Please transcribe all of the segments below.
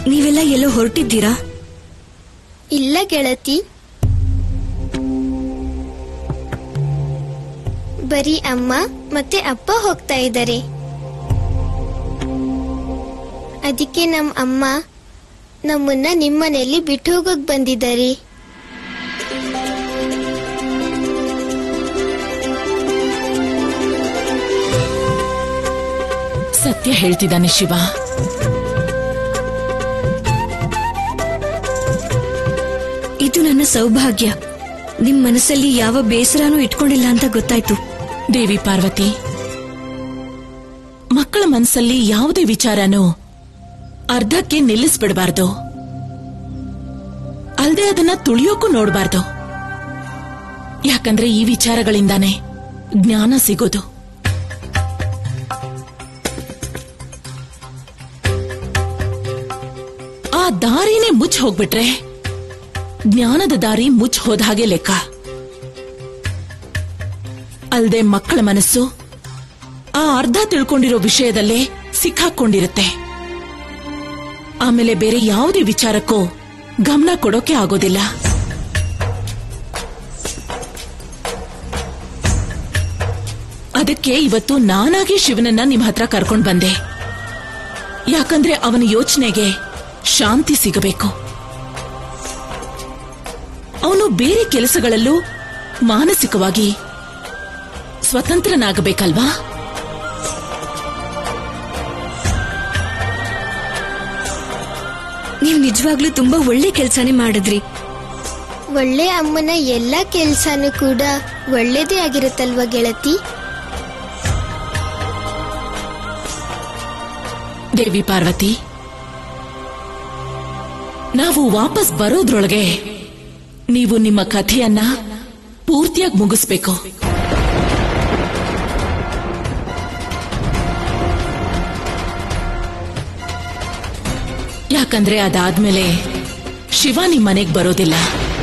ನೀವೆಲ್ಲ ಎಲ್ಲೋ ಹೊರಟಿದ್ದೀರಾ ಇಲ್ಲ ಗೆಳತಿ ಬರೀ ಅಮ್ಮ ಮತ್ತೆ ಅಪ್ಪ ಹೋಗ್ತಾ ಇದ್ದಾರೆ ಅದಕ್ಕೆ ನಮ್ ಅಮ್ಮ ನಮ್ಮನ್ನ ನಿಮ್ಮನೆಯಲ್ಲಿ ಬಿಟ್ಟು ಹೋಗಕ್ ಬಂದಿದ್ದಾರೆ ಸತ್ಯ ಹೇಳ್ತಿದ್ದಾನೆ ಶಿವ ಇದು ನನ್ನ ಸೌಭಾಗ್ಯ ನಿಮ್ ಮನಸ್ಸಲ್ಲಿ ಯಾವ ಬೇಸರನೂ ಇಟ್ಕೊಂಡಿಲ್ಲ ಅಂತ ಗೊತ್ತಾಯ್ತು ದೇವಿ ಪಾರ್ವತಿ ಮಕ್ಕಳ ಮನಸ್ಸಲ್ಲಿ ಯಾವುದೇ ವಿಚಾರನೂ ಅರ್ಧಕ್ಕೆ ನಿಲ್ಲಿಸ್ಬಿಡಬಾರ್ದು ಅಲ್ದೆ ಅದನ್ನ ತುಳಿಯೋಕ್ಕೂ ನೋಡಬಾರ್ದು ಯಾಕಂದ್ರೆ ಈ ವಿಚಾರಗಳಿಂದಾನೇ ಜ್ಞಾನ ಸಿಗೋದು ಆ ದಾರಿನೇ ಮುಚ್ಚ ಹೋಗ್ಬಿಟ್ರೆ ಜ್ಞಾನದ ದಾರಿ ಮುಚ್ಚ ಹೋದ ಹಾಗೆ ಲೆಕ್ಕ ಅಲ್ದೆ ಮಕ್ಕಳ ಮನಸ್ಸು ಆ ಅರ್ಧ ತಿಳ್ಕೊಂಡಿರೋ ವಿಷಯದಲ್ಲೇ ಸಿಕ್ಕಾಕೊಂಡಿರುತ್ತೆ ಆಮೇಲೆ ಬೇರೆ ಯಾವುದೇ ವಿಚಾರಕ್ಕೂ ಗಮನ ಕೊಡೋಕೆ ಆಗೋದಿಲ್ಲ ಅದಕ್ಕೆ ಇವತ್ತು ನಾನಾಗಿ ಶಿವನನ್ನ ನಿಮ್ ಹತ್ರ ಕರ್ಕೊಂಡ್ ಬಂದೆ ಯಾಕಂದ್ರೆ ಅವನ ಯೋಚನೆಗೆ ಶಾಂತಿ ಸಿಗಬೇಕು ಅವನು ಬೇರೆ ಕೆಲಸಗಳಲ್ಲೂ ಮಾನಸಿಕವಾಗಿ ಸ್ವತಂತ್ರನಾಗಬೇಕಲ್ವಾ ನೀವ್ ನಿಜವಾಗ್ಲೂ ತುಂಬಾ ಒಳ್ಳೆ ಕೆಲ್ಸನೇ ಮಾಡಿದ್ರಿ ಒಳ್ಳೆ ಅಮ್ಮನ ಎಲ್ಲಾ ಕೆಲ್ಸನೂ ಕೂಡ ಒಳ್ಳೇದೇ ಆಗಿರುತ್ತಲ್ವಾ ಗೆಳತಿ ದೇವಿ ಪಾರ್ವತಿ ನಾವು ವಾಪಸ್ ಬರೋದ್ರೊಳಗೆ ನೀವು ನಿಮ್ಮ ಕಥೆಯನ್ನ ಪೂರ್ತಿಯಾಗಿ ಮುಗಿಸ್ಬೇಕು ಯಾಕಂದ್ರೆ ಅದಾದ್ಮೇಲೆ ಶಿವ ನಿಮ್ ಮನೆಗ್ ಬರೋದಿಲ್ಲ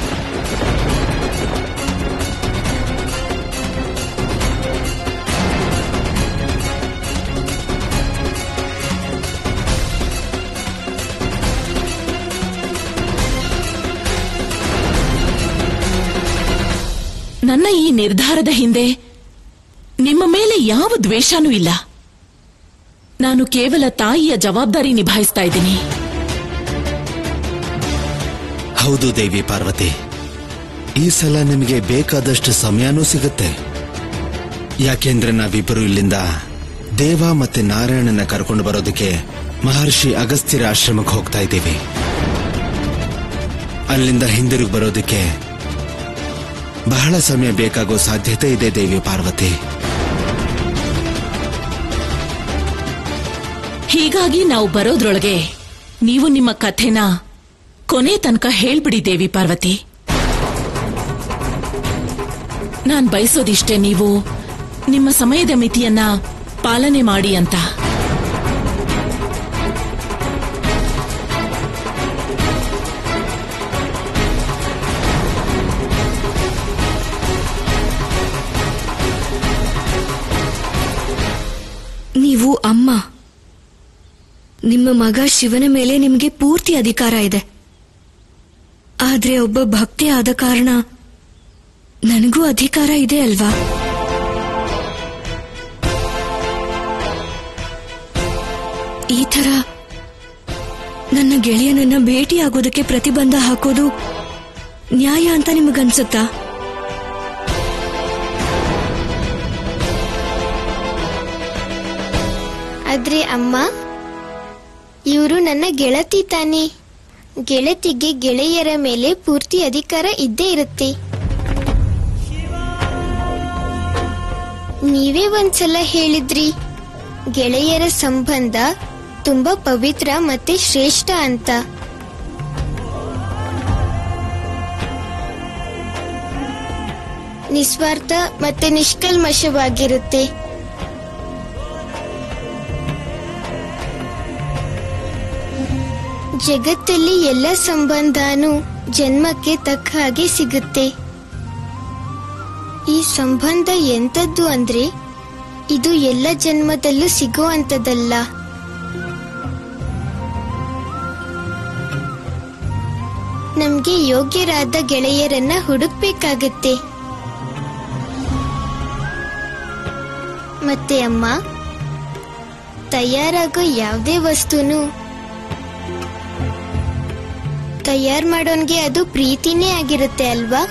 ನನ್ನ ಈ ನಿರ್ಧಾರದ ಹಿಂದೆ ನಿಮ್ಮ ಮೇಲೆ ಯಾವ ದ್ವೇಷನೂ ಇಲ್ಲ ನಾನು ಕೇವಲ ತಾಯಿಯ ಜವಾಬ್ದಾರಿ ನಿಭಾಯಿಸ್ತಾ ಇದ್ದೀನಿ ಹೌದು ದೇವಿ ಪಾರ್ವತಿ ಈ ಸಲ ನಿಮಗೆ ಬೇಕಾದಷ್ಟು ಸಮಯನೂ ಸಿಗುತ್ತೆ ಯಾಕೆಂದ್ರೆ ನಾವಿಬ್ಬರು ಇಲ್ಲಿಂದ ದೇವ ಮತ್ತೆ ನಾರಾಯಣನ ಕರ್ಕೊಂಡು ಬರೋದಕ್ಕೆ ಮಹರ್ಷಿ ಅಗಸ್ತ್ಯರ ಆಶ್ರಮಕ್ಕೆ ಹೋಗ್ತಾ ಇದ್ದೀವಿ ಅಲ್ಲಿಂದ ಹಿಂದಿರುಗಿ ಬರೋದಕ್ಕೆ ಬಹಳ ಸಮಯ ಬೇಕಾಗೋ ಸಾಧ್ಯತೆ ಇದೆ ದೇವಿ ಪಾರ್ವತಿ ಹೀಗಾಗಿ ನಾವು ಬರೋದ್ರೊಳಗೆ ನೀವು ನಿಮ್ಮ ಕಥೆನ ಕೊನೆ ತನಕ ಹೇಳ್ಬಿಡಿ ದೇವಿ ಪಾರ್ವತಿ ನಾನ್ ಬಯಸೋದಿಷ್ಟೇ ನೀವು ನಿಮ್ಮ ಸಮಯದ ಮಿತಿಯನ್ನ ಪಾಲನೆ ಮಾಡಿ ಅಂತ ನೀವು ಅಮ್ಮ ನಿಮ್ಮ ಮಗ ಶಿವನ ಮೇಲೆ ನಿಮ್ಗೆ ಪೂರ್ತಿ ಅಧಿಕಾರ ಇದೆ ಆದ್ರೆ ಒಬ್ಬ ಭಕ್ತಿ ಆದ ಕಾರಣ ನನಗೂ ಅಧಿಕಾರ ಇದೆ ಅಲ್ವಾ ಈ ತರ ನನ್ನ ಗೆಳೆಯನನ್ನ ಭೇಟಿಯಾಗೋದಕ್ಕೆ ಪ್ರತಿಬಂಧ ಹಾಕೋದು ನ್ಯಾಯ ಅಂತ ನಿಮಗನ್ಸುತ್ತಾ ಆದ್ರೆ ಅಮ್ಮ ಇವರು ನನ್ನ ಗೆಳತಿ ತಾನೆ ಗೆಳತಿಗೆ ಗೆಳೆಯರ ಮೇಲೆ ಪೂರ್ತಿ ಅಧಿಕಾರ ಇದ್ದೇ ಇರುತ್ತೆ ನೀವೇ ಒಂದ್ಸಲ ಹೇಳಿದ್ರಿ ಗೆಳೆಯರ ಸಂಬಂಧ ತುಂಬಾ ಪವಿತ್ರ ಮತ್ತೆ ಶ್ರೇಷ್ಠ ಅಂತ ನಿಸ್ವಾರ್ಥ ಮತ್ತೆ ನಿಷ್ಕಲ್ಮಶವಾಗಿರುತ್ತೆ ಜಗತ್ತಲ್ಲಿ ಎಲ್ಲ ಸಂಬಂಧನೂ ಜನ್ಮಕ್ಕೆ ತಕ್ಕ ಹಾಗೆ ಸಿಗುತ್ತೆ ಈ ಸಂಬಂಧ ಎಂತದ್ದು ಅಂದ್ರೆ ಇದು ಎಲ್ಲ ಜನ್ಮದಲ್ಲೂ ಸಿಗೋ ಅಂತದಲ್ಲ ನನ್ಗೆ ಯೋಗ್ಯರಾದ ಗೆಳೆಯರನ್ನ ಹುಡುಕ್ಬೇಕಾಗತ್ತೆ ಮತ್ತೆ ಅಮ್ಮ ತಯಾರಾಗೋ ಯಾವುದೇ ವಸ್ತುನು ತಯಾರ್ ಮಾಡೋನ್ಗೆ ಅದು ಪ್ರೀತಿನೇ ಆಗಿರುತ್ತೆ ಅಲ್ವಾ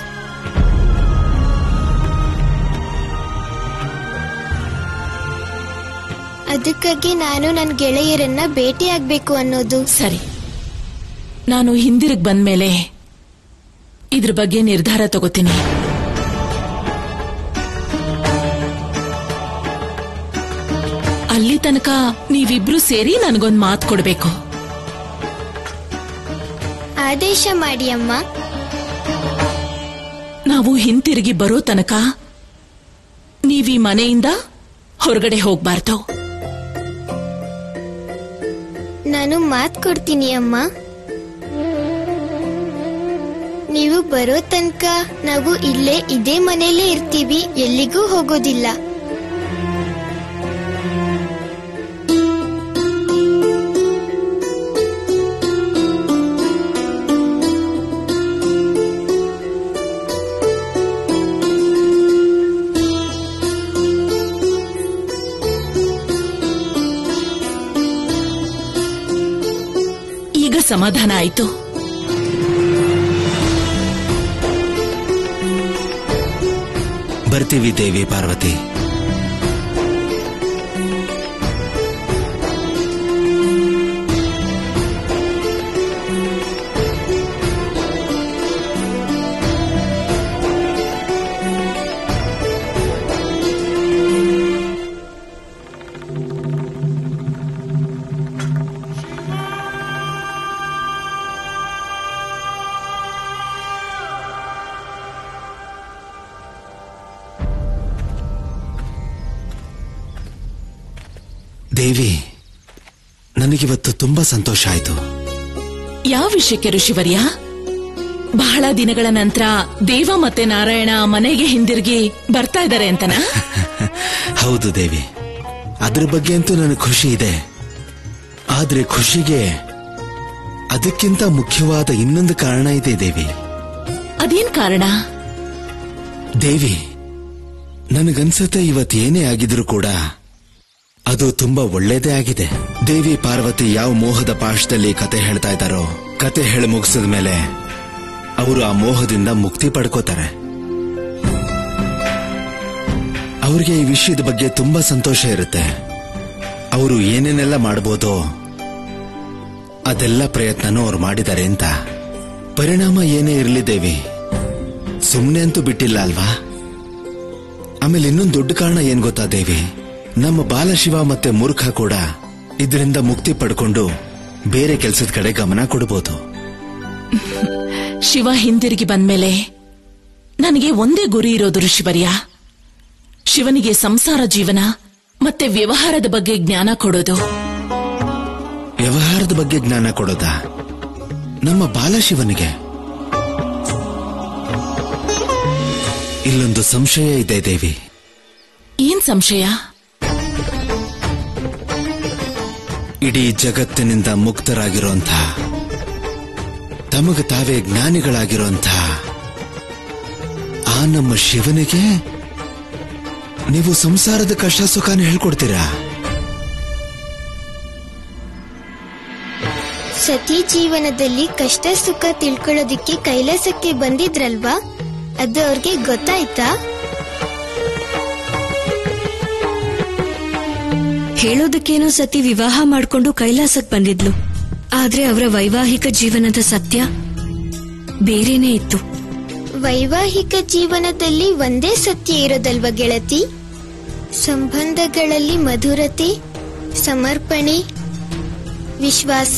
ಅದಕ್ಕಾಗಿ ನಾನು ನನ್ನ ಗೆಳೆಯರನ್ನ ಭೇಟಿಯಾಗ್ಬೇಕು ಅನ್ನೋದು ಸರಿ ನಾನು ಹಿಂದಿರುಗ್ ಬಂದ್ಮೇಲೆ ಇದ್ರ ಬಗ್ಗೆ ನಿರ್ಧಾರ ತಗೋತೀನಿ ಅಲ್ಲಿ ತನಕ ನೀವಿಬ್ರು ಸೇರಿ ನನಗೊಂದ್ ಮಾತು ಕೊಡ್ಬೇಕು ಆದೇಶ ಮಾಡಿ ಅಮ್ಮ ನಾವು ಹಿಂತಿರುಗಿ ಬರೋ ತನಕ ನೀವೀ ಮನೆಯಿಂದ ಹೊರಗಡೆ ಹೋಗ್ಬಾರ್ದು ನಾನು ಮಾತ್ ಕೊಡ್ತೀನಿ ಅಮ್ಮ ನೀವು ಬರೋ ತನಕ ನಾವು ಇಲ್ಲೇ ಇದೇ ಮನೆಯಲ್ಲೇ ಇರ್ತೀವಿ ಎಲ್ಲಿಗೂ ಹೋಗೋದಿಲ್ಲ ಈಗ ಸಮಾಧಾನ ಆಯ್ತು ಬರ್ತೀವಿ ದೇವಿ ಪಾರ್ವತಿ ದೇವಿ ನನಗಿವತ್ತು ತುಂಬಾ ಸಂತೋಷ ಆಯ್ತು ಯಾವ ವಿಷಯಕ್ಕೆ ಋಷಿವರ್ಯ ಬಹಳ ದಿನಗಳ ನಂತರ ದೇವ ಮತ್ತೆ ನಾರಾಯಣ ಮನೆಗೆ ಹಿಂದಿರುಗಿ ಬರ್ತಾ ಇದ್ದಾರೆ ಅಂತನಾ ಹೌದು ದೇವಿ ಅದ್ರ ಬಗ್ಗೆ ಅಂತೂ ನನಗೆ ಖುಷಿ ಇದೆ ಆದ್ರೆ ಖುಷಿಗೆ ಅದಕ್ಕಿಂತ ಮುಖ್ಯವಾದ ಇನ್ನೊಂದು ಕಾರಣ ಇದೆ ದೇವಿ ಅದೇನ್ ಕಾರಣ ದೇವಿ ನನಗನ್ಸುತ್ತೆ ಇವತ್ತು ಏನೇ ಆಗಿದ್ರು ಕೂಡ ಅದು ತುಂಬಾ ಒಳ್ಳೇದೇ ಆಗಿದೆ ದೇವಿ ಪಾರ್ವತಿ ಯಾವ ಮೋಹದ ಪಾಶದಲ್ಲಿ ಕತೆ ಹೇಳ್ತಾ ಇದ್ದಾರೋ ಕತೆ ಹೇಳಿ ಮುಗಿಸಿದ ಮೇಲೆ ಅವರು ಆ ಮೋಹದಿಂದ ಮುಕ್ತಿ ಪಡ್ಕೋತಾರೆ ಅವ್ರಿಗೆ ಈ ವಿಷಯದ ಬಗ್ಗೆ ತುಂಬಾ ಸಂತೋಷ ಇರುತ್ತೆ ಅವರು ಏನೇನೆಲ್ಲ ಮಾಡ್ಬೋದೋ ಅದೆಲ್ಲ ಪ್ರಯತ್ನನೂ ಅವ್ರು ಮಾಡಿದ್ದಾರೆ ಅಂತ ಪರಿಣಾಮ ಏನೇ ಇರಲಿ ದೇವಿ ಸುಮ್ನೆ ಅಂತೂ ಬಿಟ್ಟಿಲ್ಲ ಅಲ್ವಾ ಆಮೇಲೆ ಇನ್ನೊಂದು ದೊಡ್ಡ ಕಾರಣ ಏನ್ ಗೊತ್ತಾ ದೇವಿ ನಮ್ಮ ಬಾಲಶಿವ ಮತ್ತೆ ಮೂರ್ಖ ಕೂಡ ಇದರಿಂದ ಮುಕ್ತಿ ಪಡ್ಕೊಂಡು ಬೇರೆ ಕೆಲಸದ ಕಡೆ ಗಮನ ಕೊಡಬಹುದು ಶಿವ ಹಿಂದಿರುಗಿ ಬಂದ್ಮೇಲೆ ನನಗೆ ಒಂದೇ ಗುರಿ ಇರೋದು ಋಷಿವರ್ಯ ಶಿವನಿಗೆ ಸಂಸಾರ ಜೀವನ ಮತ್ತೆ ವ್ಯವಹಾರದ ಬಗ್ಗೆ ಜ್ಞಾನ ಕೊಡೋದು ವ್ಯವಹಾರದ ಬಗ್ಗೆ ಜ್ಞಾನ ಕೊಡೋದ ನಮ್ಮ ಬಾಲಶಿವನಿಗೆ ಇಲ್ಲೊಂದು ಸಂಶಯ ಇದೆ ದೇವಿ ಏನ್ ಸಂಶಯ ಇಡೀ ಜಗತ್ತಿನಿಂದ ಮುಕ್ತರಾಗಿರುವಂಥ ತಮಗೆ ತಾವೇ ಜ್ಞಾನಿಗಳಾಗಿರುವಂಥ ಆ ನಮ್ಮ ಶಿವನಿಗೆ ನೀವು ಸಂಸಾರದ ಕಷ್ಟ ಸುಖನ ಹೇಳ್ಕೊಡ್ತೀರಾ ಸತಿ ಜೀವನದಲ್ಲಿ ಕಷ್ಟ ಸುಖ ತಿಳ್ಕೊಳ್ಳೋದಿಕ್ಕೆ ಕೈಲಾಸಕ್ಕೆ ಬಂದಿದ್ರಲ್ವಾ ಅದು ಅವ್ರಿಗೆ ಗೊತ್ತಾಯ್ತಾ ಹೇಳೋದಕ್ಕೇನೋ ಸತಿ ವಿವಾಹ ಮಾಡ್ಕೊಂಡು ಕೈಲಾಸಕ್ ಬಂದಿದ್ಲು ಆದ್ರೆ ಅವರ ವೈವಾಹಿಕ ಜೀವನದ ಸತ್ಯ ಬೇರೆನೇ ಇತ್ತು ವೈವಾಹಿಕ ಜೀವನದಲ್ಲಿ ಒಂದೇ ಸತ್ಯ ಇರೋದಲ್ವ ಗೆಳತಿ ಸಂಬಂಧಗಳಲ್ಲಿ ಮಧುರತೆ ಸಮರ್ಪಣೆ ವಿಶ್ವಾಸ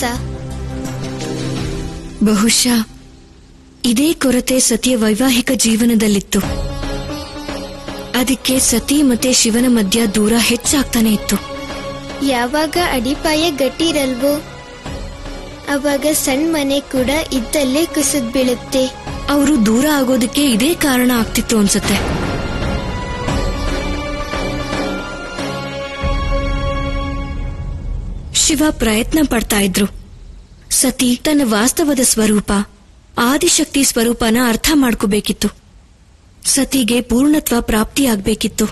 ಬಹುಶಃ ಇದೇ ಕೊರತೆ ಸತಿಯ ವೈವಾಹಿಕ ಜೀವನದಲ್ಲಿತ್ತು ಅದಕ್ಕೆ ಸತಿ ಮತ್ತೆ ಶಿವನ ಮಧ್ಯ ದೂರ ಹೆಚ್ಚಾಗ್ತಾನೆ ಇತ್ತು ಯಾವಾಗ ಅಡಿಪಾಯ ಗಟ್ಟಿ ಇರಲ್ವೋ ಅವಾಗ ಸಣ್ಣ ಮನೆ ಕೂಡ ಇದ್ದಲ್ಲೇ ಕುಸಿದ್ ಬೀಳುತ್ತೆ ಅವರು ದೂರ ಆಗೋದಕ್ಕೆ ಇದೇ ಕಾರಣ ಆಗ್ತಿತ್ತು ಅನ್ಸುತ್ತೆ ಶಿವ ಪ್ರಯತ್ನ ಪಡ್ತಾ ಇದ್ರು ಸತಿ ತನ್ನ ವಾಸ್ತವದ ಸ್ವರೂಪ ಆದಿಶಕ್ತಿ ಸ್ವರೂಪನ ಅರ್ಥ ಮಾಡ್ಕೋಬೇಕಿತ್ತು ಸತಿಗೆ ಪೂರ್ಣತ್ವ ಪ್ರಾಪ್ತಿಯಾಗಬೇಕಿತ್ತು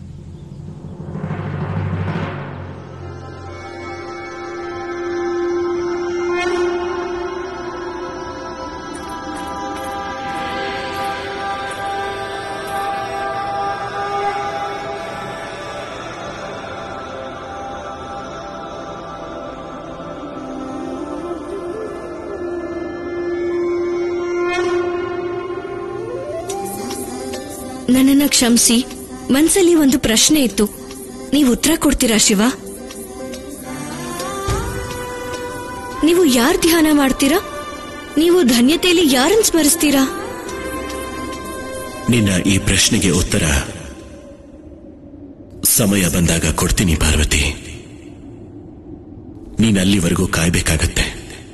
ನನ್ನನ್ನ ಕ್ಷಮಿಸಿ ಮನ್ಸಲ್ಲಿ ಒಂದು ಪ್ರಶ್ನೆ ಇತ್ತು ನೀವು ಉತ್ತರ ಕೊಡ್ತೀರಾ ಶಿವ ನೀವು ಯಾರ್ ಧ್ಯಾನ ಮಾಡ್ತೀರಾ ನೀವು ಧನ್ಯತೆಯಲ್ಲಿ ಯಾರನ್ನ ಸ್ಮರಿಸ್ತೀರಾ ನಿನ್ನ ಈ ಪ್ರಶ್ನೆಗೆ ಉತ್ತರ ಸಮಯ ಬಂದಾಗ ಕೊಡ್ತೀನಿ ಪಾರ್ವತಿ ನೀನ್ ಅಲ್ಲಿವರೆಗೂ ಕಾಯ್ಬೇಕಾಗತ್ತೆ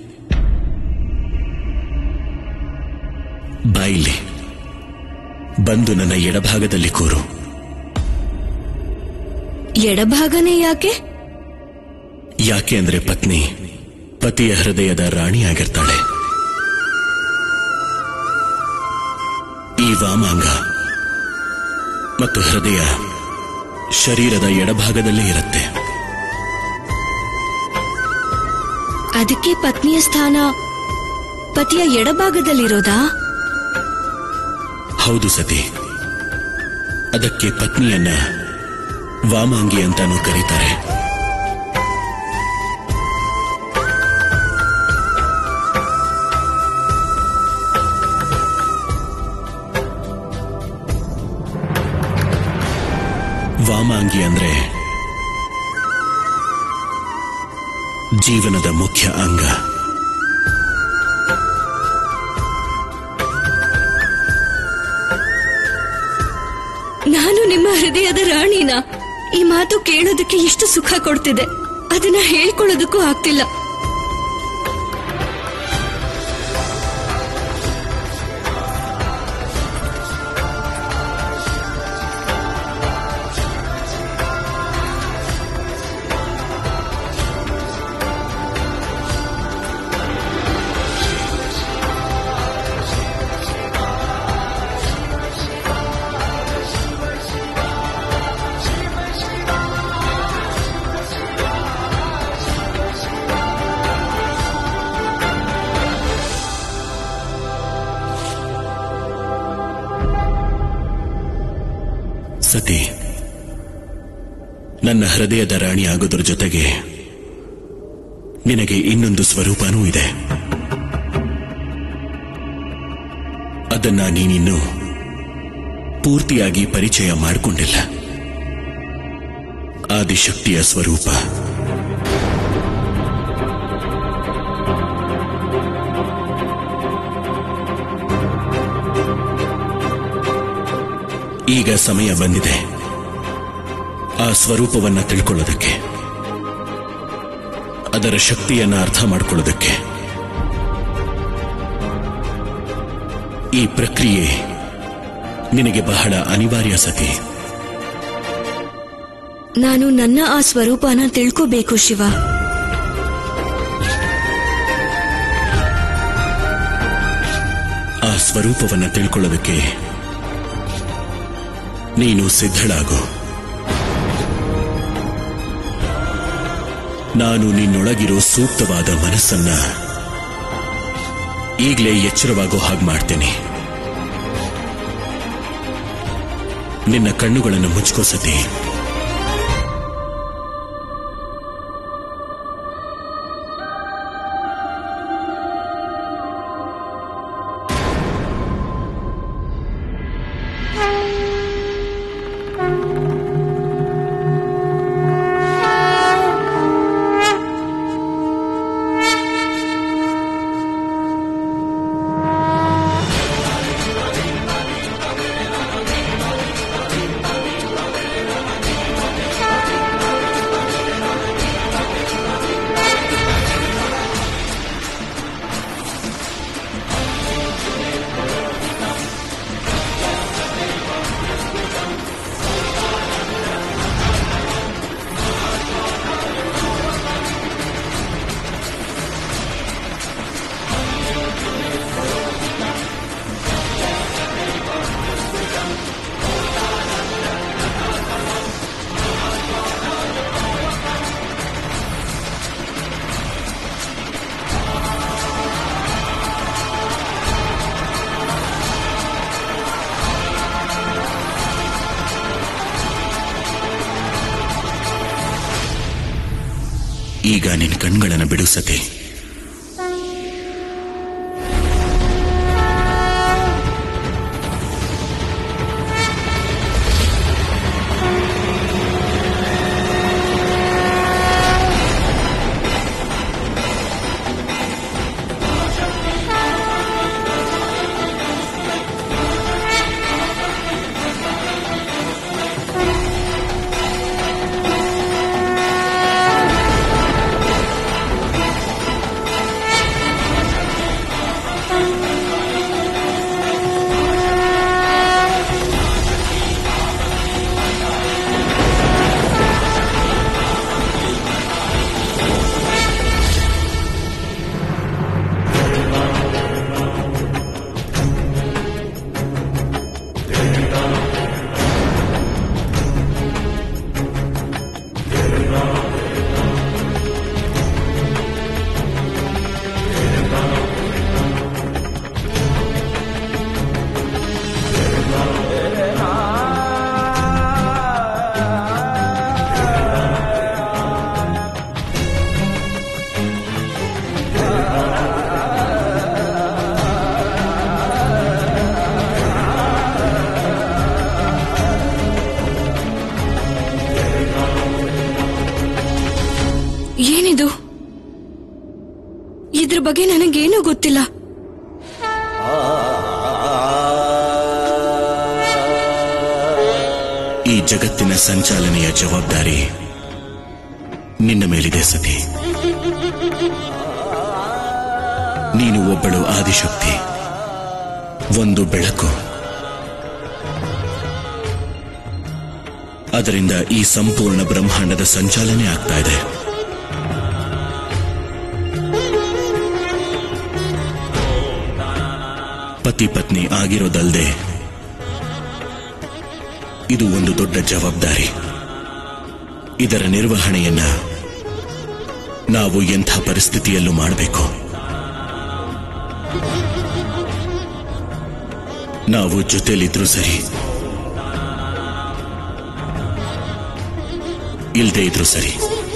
ಬಾಯಿಲಿ ಬಂದು ನನ್ನ ಎಡಭಾಗದಲ್ಲಿ ಕೂರು ಎಡಭಾಗನೇ ಯಾಕೆ ಯಾಕೆ ಅಂದ್ರೆ ಪತ್ನಿ ಪತಿಯ ಹೃದಯದ ರಾಣಿಯಾಗಿರ್ತಾಳೆ ಈ ವಾಮಾಂಗ ಮತ್ತು ಹೃದಯ ಶರೀರದ ಎಡಭಾಗದಲ್ಲೇ ಇರುತ್ತೆ ಅದಕ್ಕೆ ಪತ್ನಿಯ ಸ್ಥಾನ ಪತಿಯ ಎಡಭಾಗದಲ್ಲಿರೋದಾ ಹೌದು ಸತಿ ಅದಕ್ಕೆ ಪತ್ನಿಯನ್ನ ವಾಮಾಂಗಿ ಅಂತಾನೂ ಕರೀತಾರೆ ವಾಮಾಂಗಿ ಅಂದ್ರೆ ಜೀವನದ ಮುಖ್ಯ ಅಂಗ ನಾನು ನಿಮ್ಮ ಹೃದಯದ ರಾಣಿನ ಈ ಮಾತು ಕೇಳೋದಕ್ಕೆ ಎಷ್ಟು ಸುಖ ಕೊಡ್ತಿದೆ ಅದನ್ನ ಹೇಳ್ಕೊಳ್ಳೋದಕ್ಕೂ ಆಗ್ತಿಲ್ಲ ಸತಿ ನನ್ನ ಹೃದಯದ ರಾಣಿ ಆಗೋದ್ರ ಜೊತೆಗೆ ನಿನಗೆ ಇನ್ನೊಂದು ಸ್ವರೂಪನೂ ಇದೆ ಅದನ್ನ ನೀನಿನ್ನೂ ಪೂರ್ತಿಯಾಗಿ ಪರಿಚಯ ಮಾಡಿಕೊಂಡಿಲ್ಲ ಆದಿಶಕ್ತಿಯ ಸ್ವರೂಪ ಈಗ ಸಮಯ ಬಂದಿದೆ ಆ ಸ್ವರೂಪವನ್ನ ತಿಳ್ಕೊಳ್ಳೋದಕ್ಕೆ ಅದರ ಶಕ್ತಿಯನ್ನ ಅರ್ಥ ಮಾಡ್ಕೊಳ್ಳೋದಕ್ಕೆ ಈ ಪ್ರಕ್ರಿಯೆ ನಿನಗೆ ಬಹಳ ಅನಿವಾರ್ಯ ಸತಿ ನಾನು ನನ್ನ ಆ ಸ್ವರೂಪನ ತಿಳ್ಕೋಬೇಕು ಶಿವ ಆ ಸ್ವರೂಪವನ್ನ ತಿಳ್ಕೊಳ್ಳೋದಕ್ಕೆ ನೀನು ಸಿದ್ಧಳಾಗು ನಾನು ನಿನ್ನೊಳಗಿರೋ ಸೂಕ್ತವಾದ ಮನಸ್ಸನ್ನ ಈಗಲೇ ಎಚ್ಚರವಾಗೋ ಹಾಗೆ ಮಾಡ್ತೇನೆ ನಿನ್ನ ಕಣ್ಣುಗಳನ್ನು ಮುಚ್ಕೋ ಸತಿ ಈಗ ನಿನ್ ಕಣ್ಗಳನ್ನ ಬಿಡು ಸತಿ ಏನಿದು ಇದ್ರ ಬಗ್ಗೆ ನನಗೇನೂ ಗೊತ್ತಿಲ್ಲ ಈ ಜಗತ್ತಿನ ಸಂಚಾಲನೆಯ ಜವಾಬ್ದಾರಿ ನಿನ್ನ ಮೇಲಿದೆ ಸತಿ ನೀನು ಒಬ್ಬಳು ಆದಿಶಕ್ತಿ ಒಂದು ಬೆಳಕು ಅದರಿಂದ ಈ ಸಂಪೂರ್ಣ ಬ್ರಹ್ಮಾಂಡದ ಸಂಚಾಲನೆ ಆಗ್ತಾ ಇದೆ ಪತಿ ಪತ್ನಿ ಆಗಿರೋದಲ್ಲದೆ ಇದು ಒಂದು ದೊಡ್ಡ ಜವಾಬ್ದಾರಿ ಇದರ ನಿರ್ವಹಣೆಯನ್ನ ನಾವು ಎಂಥ ಪರಿಸ್ಥಿತಿಯಲ್ಲೂ ಮಾಡಬೇಕು ನಾವು ಜೊತೆಲಿದ್ರೂ ಸರಿ ಇಲ್ದೇ ಇದ್ರೂ ಸರಿ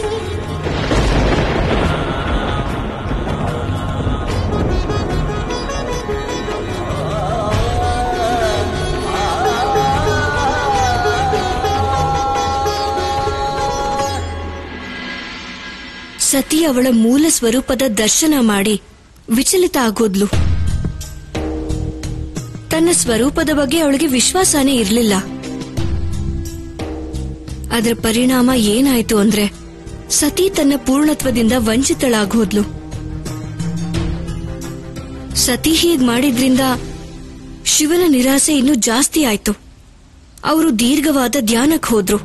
ಸತಿ ಅವಳ ಮೂಲ ಸ್ವರೂಪದ ದರ್ಶನ ಮಾಡಿ ವಿಚಲಿತ ಆಗೋದ್ಲು ತನ್ನ ಸ್ವರೂಪದ ಬಗ್ಗೆ ಅವಳಿಗೆ ವಿಶ್ವಾಸನೇ ಇರಲಿಲ್ಲ ಅದರ ಪರಿಣಾಮ ಏನಾಯ್ತು ಅಂದ್ರೆ ಸತಿ ತನ್ನ ಪೂರ್ಣತ್ವದಿಂದ ವಂಚಿತಳಾಗೋದ್ಲು ಸತಿ ಹೀಗ್ ಮಾಡಿದ್ರಿಂದ ಶಿವನ ನಿರಾಸೆ ಇನ್ನೂ ಜಾಸ್ತಿ ಆಯ್ತು ಅವರು ದೀರ್ಘವಾದ ಧ್ಯಾನಕ್ಕೆ ಹೋದ್ರು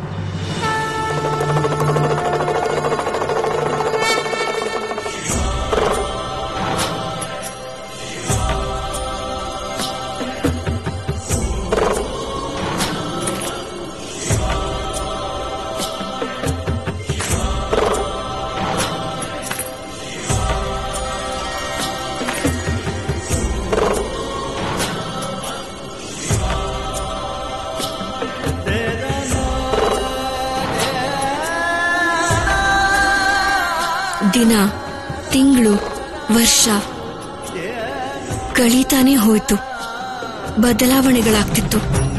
ದಿನ ತಿಂಗಳು ವರ್ಷ ಕಳೀತಾನೆ ಹೋಯ್ತು ಬದಲಾವಣೆಗಳಾಗ್ತಿತ್ತು